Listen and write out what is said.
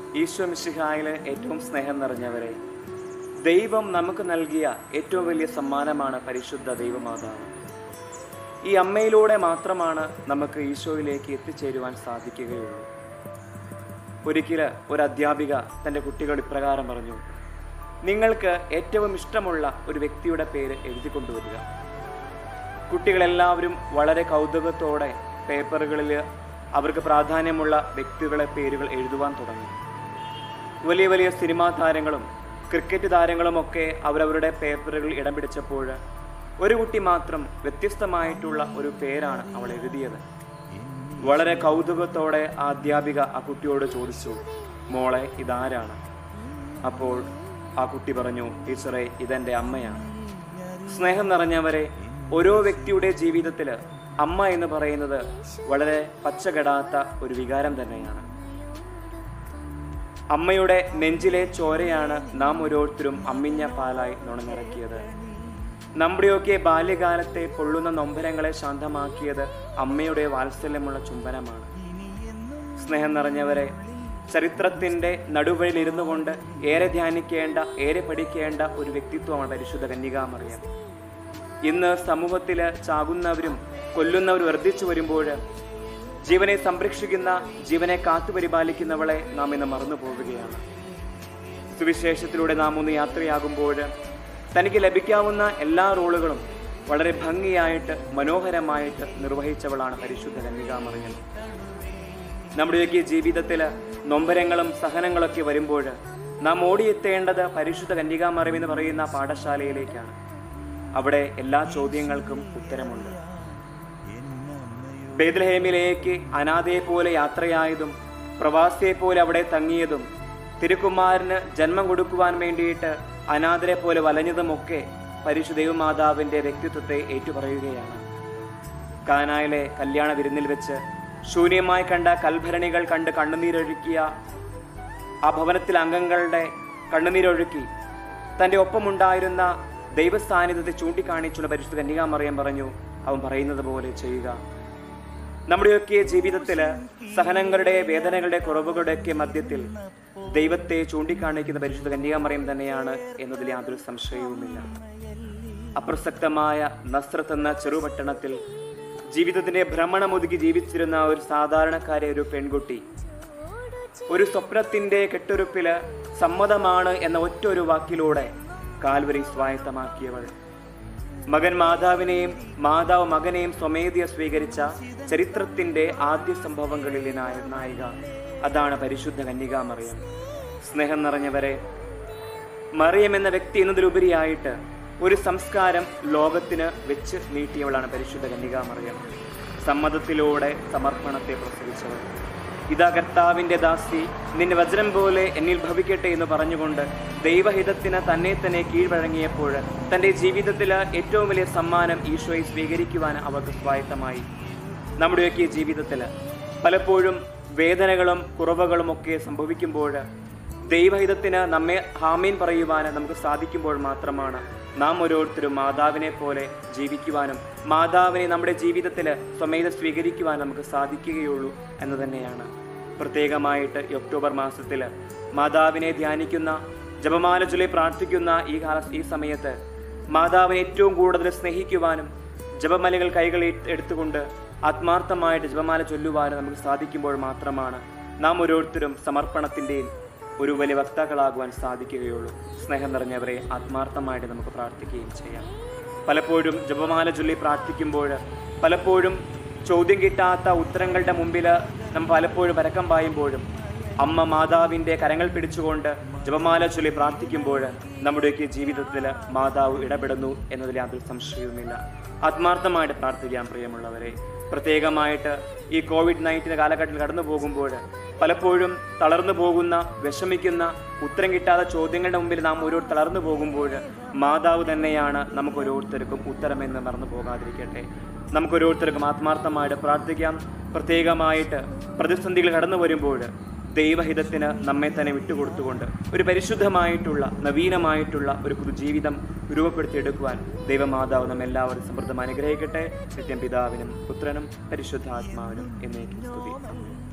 ഈശോ മിശിഹായിലെ ഏറ്റവും സ്നേഹം നിറഞ്ഞവരെ ദൈവം നമുക്ക് നൽകിയ ഏറ്റവും വലിയ സമ്മാനമാണ് പരിശുദ്ധ ദൈവമാതാവ് ഈ അമ്മയിലൂടെ മാത്രമാണ് നമുക്ക് ഈശോയിലേക്ക് എത്തിച്ചേരുവാൻ സാധിക്കുകയുള്ളൂ ഒരിക്കൽ ഒരു അധ്യാപിക തൻ്റെ കുട്ടികളോട് ഇപ്രകാരം പറഞ്ഞു നിങ്ങൾക്ക് ഏറ്റവും ഇഷ്ടമുള്ള ഒരു വ്യക്തിയുടെ പേര് എഴുതി കൊണ്ടുവരിക കുട്ടികളെല്ലാവരും വളരെ കൗതുകത്തോടെ പേപ്പറുകളിൽ അവർക്ക് പ്രാധാന്യമുള്ള വ്യക്തികളെ പേരുകൾ എഴുതുവാൻ തുടങ്ങി വലിയ വലിയ സിനിമാ താരങ്ങളും ക്രിക്കറ്റ് താരങ്ങളുമൊക്കെ അവരവരുടെ പേപ്പറുകളിൽ ഇടം പിടിച്ചപ്പോൾ ഒരു കുട്ടി മാത്രം വ്യത്യസ്തമായിട്ടുള്ള ഒരു പേരാണ് അവൾ എഴുതിയത് വളരെ കൗതുകത്തോടെ ആ അധ്യാപിക ആ കുട്ടിയോട് ചോദിച്ചു മോളെ ഇതാരാണ് അപ്പോൾ ആ കുട്ടി പറഞ്ഞു ടീച്ചറെ ഇതെൻ്റെ അമ്മയാണ് സ്നേഹം നിറഞ്ഞവരെ ഓരോ വ്യക്തിയുടെ ജീവിതത്തിൽ അമ്മ എന്ന് പറയുന്നത് വളരെ പച്ചകെടാത്ത ഒരു വികാരം തന്നെയാണ് അമ്മയുടെ നെഞ്ചിലെ ചോരയാണ് നാം ഓരോരുത്തരും അമ്മിഞ്ഞ പാലായി നുണഞ്ഞിറക്കിയത് നമ്മുടെയൊക്കെ ബാല്യകാലത്തെ പൊള്ളുന്ന നൊമ്പരങ്ങളെ ശാന്തമാക്കിയത് അമ്മയുടെ വാത്സല്യമുള്ള ചുംബനമാണ് സ്നേഹം നിറഞ്ഞവരെ ചരിത്രത്തിന്റെ നടുവഴിയിൽ ഇരുന്നു കൊണ്ട് ഏറെ ധ്യാനിക്കേണ്ട ഏറെ പഠിക്കേണ്ട ഒരു വ്യക്തിത്വമാണ് പരിശുദ്ധ കന്യകാമറിയം ഇന്ന് സമൂഹത്തിൽ ചാകുന്നവരും കൊല്ലുന്നവരും വർദ്ധിച്ചു വരുമ്പോൾ ജീവനെ സംരക്ഷിക്കുന്ന ജീവനെ കാത്തുപരിപാലിക്കുന്നവളെ നാം ഇന്ന് മറന്നു പോവുകയാണ് സുവിശേഷത്തിലൂടെ നാം ഒന്ന് യാത്രയാകുമ്പോൾ തനിക്ക് ലഭിക്കാവുന്ന എല്ലാ റോളുകളും വളരെ ഭംഗിയായിട്ട് മനോഹരമായിട്ട് നിർവഹിച്ചവളാണ് പരിശുദ്ധ കന്യകാമറിയം നമ്മുടെയൊക്കെ ജീവിതത്തിൽ നൊമ്പരങ്ങളും സഹനങ്ങളൊക്കെ വരുമ്പോൾ നാം ഓടിയെത്തേണ്ടത് പരിശുദ്ധ കന്യകാമറിയം എന്ന് പറയുന്ന പാഠശാലയിലേക്കാണ് അവിടെ എല്ലാ ചോദ്യങ്ങൾക്കും ഉത്തരമുണ്ട് ബേദ്ലഹേമിലേക്ക് അനാഥയെ പോലെ യാത്രയായതും പ്രവാസിയെ പോലെ അവിടെ തങ്ങിയതും തിരുക്കുമാരന് ജന്മം കൊടുക്കുവാൻ വേണ്ടിയിട്ട് അനാഥരെ പോലെ വലഞ്ഞതുമൊക്കെ പരിശുദ്ധ ദൈവമാതാവിന്റെ വ്യക്തിത്വത്തെ ഏറ്റുപറയുകയാണ് കാനായിലെ കല്യാണ വിരുന്നിൽ വെച്ച് ശൂന്യമായി കണ്ട കൽഭരണികൾ കണ്ട് കണ്ണുനീരൊഴുക്കിയ ആ ഭവനത്തിലെ അംഗങ്ങളുടെ കണ്ണുനീരൊഴുക്കി തന്റെ ഒപ്പമുണ്ടായിരുന്ന ദൈവസാന്നിധ്യത്തെ ചൂണ്ടിക്കാണിച്ചുള്ള പരിശുദ്ധ കന്യകാമറിയം പറഞ്ഞു അവൻ പറയുന്നത് പോലെ ചെയ്യുക നമ്മുടെയൊക്കെ ജീവിതത്തിൽ സഹനങ്ങളുടെ വേദനകളുടെ കുറവുകളുടെയൊക്കെ മധ്യത്തിൽ ദൈവത്തെ ചൂണ്ടിക്കാണിക്കുന്ന പരിശുദ്ധ കന്യാമറിയം തന്നെയാണ് എന്നതിൽ യാതൊരു സംശയവുമില്ല അപ്രസക്തമായ നസ്രത്ത് എന്ന ചെറുപട്ടണത്തിൽ ജീവിതത്തിന്റെ ഭ്രമണമൊതുക്കി ജീവിച്ചിരുന്ന ഒരു സാധാരണക്കാരെ ഒരു പെൺകുട്ടി ഒരു സ്വപ്നത്തിന്റെ കെട്ടുറുപ്പില് സമ്മതമാണ് എന്ന ഒറ്റ ഒരു വാക്കിലൂടെ കാൽവരി സ്വായത്തമാക്കിയവൾ മകൻ മാതാവിനെയും മാതാവ് മകനെയും സ്വമേധയ സ്വീകരിച്ച ചരിത്രത്തിന്റെ ആദ്യ സംഭവങ്ങളിലെ നായ- നായിക അതാണ് പരിശുദ്ധ കന്യകാമറിയം സ്നേഹം നിറഞ്ഞവരെ മറിയം എന്ന വ്യക്തി എന്നതിലുപരിയായിട്ട് ഒരു സംസ്കാരം ലോകത്തിന് വെച്ച് നീട്ടിയവളാണ് പരിശുദ്ധ കന്യകാമറിയം സമ്മതത്തിലൂടെ സമർപ്പണത്തെ പ്രസവിച്ചവൾ ഇതാ കർത്താവിന്റെ ദാസി നിന്റെ വജ്രം പോലെ എന്നിൽ ഭവിക്കട്ടെ എന്ന് പറഞ്ഞുകൊണ്ട് ദൈവഹിതത്തിന് തന്നെ തന്നെ കീഴ്വഴങ്ങിയപ്പോൾ തന്റെ ജീവിതത്തിൽ ഏറ്റവും വലിയ സമ്മാനം ഈശോയെ സ്വീകരിക്കുവാൻ അവർക്ക് സ്വായത്തമായി നമ്മുടെയൊക്കെ ജീവിതത്തിൽ പലപ്പോഴും വേദനകളും കുറവുകളും ഒക്കെ സംഭവിക്കുമ്പോൾ ദൈവഹിതത്തിന് നമ്മെ ഹാമീൻ പറയുവാൻ നമുക്ക് സാധിക്കുമ്പോൾ മാത്രമാണ് നാം ഓരോരുത്തരും മാതാവിനെ പോലെ ജീവിക്കുവാനും മാതാവിനെ നമ്മുടെ ജീവിതത്തിൽ സ്വമേധ സ്വീകരിക്കുവാൻ നമുക്ക് സാധിക്കുകയുള്ളൂ എന്ന് തന്നെയാണ് പ്രത്യേകമായിട്ട് ഈ ഒക്ടോബർ മാസത്തിൽ മാതാവിനെ ധ്യാനിക്കുന്ന ജപമാല ചൊല്ലി പ്രാർത്ഥിക്കുന്ന ഈ കാല ഈ സമയത്ത് മാതാവിനെ ഏറ്റവും കൂടുതൽ സ്നേഹിക്കുവാനും ജപമാലകൾ കൈകളിൽ എടുത്തുകൊണ്ട് ആത്മാർത്ഥമായിട്ട് ജപമാല ചൊല്ലുവാനും നമുക്ക് സാധിക്കുമ്പോൾ മാത്രമാണ് നാം ഓരോരുത്തരും സമർപ്പണത്തിൻ്റെയും ഒരു വലിയ വക്താക്കളാകുവാൻ സാധിക്കുകയുള്ളൂ സ്നേഹം നിറഞ്ഞവരെ ആത്മാർത്ഥമായിട്ട് നമുക്ക് പ്രാർത്ഥിക്കുകയും ചെയ്യാം പലപ്പോഴും ജപമാല ചൊല്ലി പ്രാർത്ഥിക്കുമ്പോൾ പലപ്പോഴും ചോദ്യം കിട്ടാത്ത ഉത്തരങ്ങളുടെ മുമ്പിൽ നാം പലപ്പോഴും പരക്കം പായുമ്പോഴും അമ്മ മാതാവിൻ്റെ കരങ്ങൾ പിടിച്ചുകൊണ്ട് ജപമാല ചൊല്ലി പ്രാർത്ഥിക്കുമ്പോൾ നമ്മുടെയൊക്കെ ജീവിതത്തിൽ മാതാവ് ഇടപെടുന്നു എന്നതിൽ യാതൊരു സംശയവുമില്ല ആത്മാർത്ഥമായിട്ട് പ്രാർത്ഥിക്കാം പ്രിയമുള്ളവരെ പ്രത്യേകമായിട്ട് ഈ കോവിഡ് നയൻറ്റീൻ കാലഘട്ടത്തിൽ കടന്നു പോകുമ്പോൾ പലപ്പോഴും തളർന്നു പോകുന്ന വിഷമിക്കുന്ന ഉത്തരം കിട്ടാത്ത ചോദ്യങ്ങളുടെ മുമ്പിൽ നാം ഓരോ തളർന്നു പോകുമ്പോൾ മാതാവ് തന്നെയാണ് നമുക്ക് ഓരോരുത്തർക്കും ഉത്തരമെന്ന് മറന്നു പോകാതിരിക്കട്ടെ നമുക്ക് ഓരോരുത്തർക്കും ആത്മാർത്ഥമായിട്ട് പ്രാർത്ഥിക്കാം പ്രത്യേകമായിട്ട് പ്രതിസന്ധികൾ കടന്നു വരുമ്പോൾ ദൈവഹിതത്തിന് നമ്മെ തന്നെ വിട്ടുകൊടുത്തുകൊണ്ട് ഒരു പരിശുദ്ധമായിട്ടുള്ള നവീനമായിട്ടുള്ള ഒരു പുതുജീവിതം രൂപപ്പെടുത്തിയെടുക്കുവാൻ ദൈവമാതാവ് നമ്മെല്ലാവരും സമൃദ്ധം അനുഗ്രഹിക്കട്ടെ നിത്യം പിതാവിനും പുത്രനും പരിശുദ്ധാത്മാവിനും എന്നേക്കും സ്തുതി